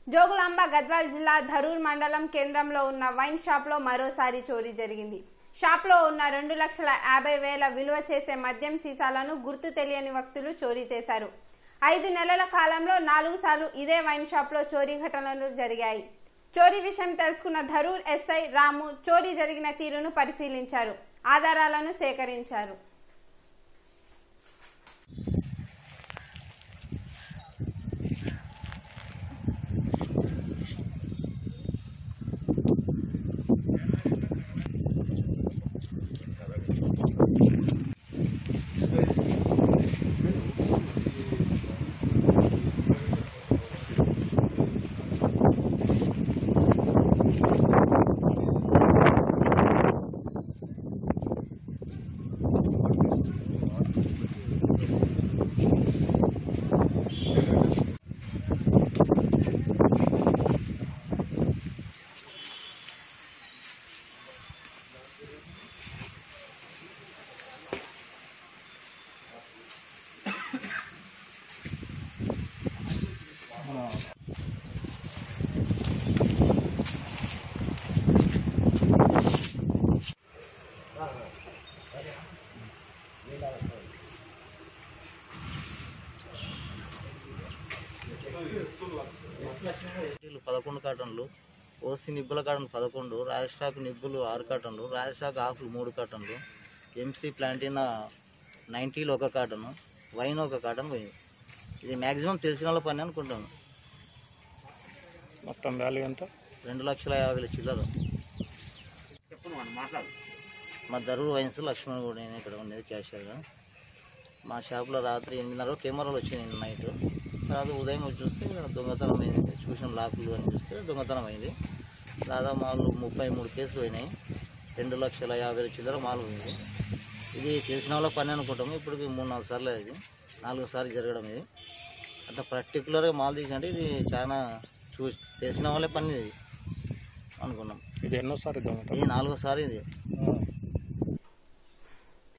జోగులాంబ గద్వాల్ జిల్లా ధరూర్ మండలం కేంద్రంలో ఉన్న వైన్ షాప్లో మరోసారి చోరీ జరిగింది షాప్లో ఉన్న రెండు లక్షల యాభై వేల విలువ చేసే మద్యం సీసాలను గుర్తు తెలియని వ్యక్తులు చోరీ చేశారు ఐదు నెలల కాలంలో నాలుగు సార్లు ఇదే వైన్ షాప్లో చోరీ ఘటనలు జరిగాయి చోరీ విషయం తెలుసుకున్న ధరూర్ ఎస్ఐ రాము చోరీ జరిగిన తీరును పరిశీలించారు ఆధారాలను సేకరించారు వీళ్ళు పదకొండు కాటన్లు ఓసి నిబ్బుల కాటన్ పదకొండు రాజస్టాక్ నిబ్బులు ఆరు కాటన్లు రాజస్టాక్ ఆకులు మూడు కాటన్లు ఎంసీ ప్లాంటినా నైంటీలు ఒక కాటను వైన్ ఒక కాటన్ పోయింది ఇది మ్యాక్సిమం తెలిసిన వాళ్ళ పని అనుకుంటాను మొత్తం వాల్యూ ఎంత రెండు లక్షల యాభై వేల చిల్లర మా ధరూర్ వైన్స్ లక్ష్మణ్ కూడా నేను ఇక్కడ ఉండేది క్యాషియర్గా మా షాప్లో రాత్రి ఎనిమిదిన్నర కెమెరాలు వచ్చినాయి నిన్న నైట్ తర్వాత ఉదయం వచ్చి చూస్తే ఇక్కడ దొంగతనం అయింది చూసిన లాకులు అని చూస్తే దొంగతనం అయింది దాదాపు మాలు ముప్పై మూడు కేసులు పోయినాయి రెండు లక్షల యాభై వేల చిల్లర మాలు పోయింది ఇది తెలిసిన వాళ్ళ పని అనుకుంటాము ఇప్పటికి మూడు నాలుగు సార్లు ఇది నాలుగు సార్లు జరగడం ఇది అంత పర్టికులర్గా మాల్ తీసినట్టు ఇది చాలా చూ తెలిసిన వాళ్ళే పని ఇది అనుకున్నాం ఇది ఎన్నోసారి దొంగతనం ఇది నాలుగోసారి ఇది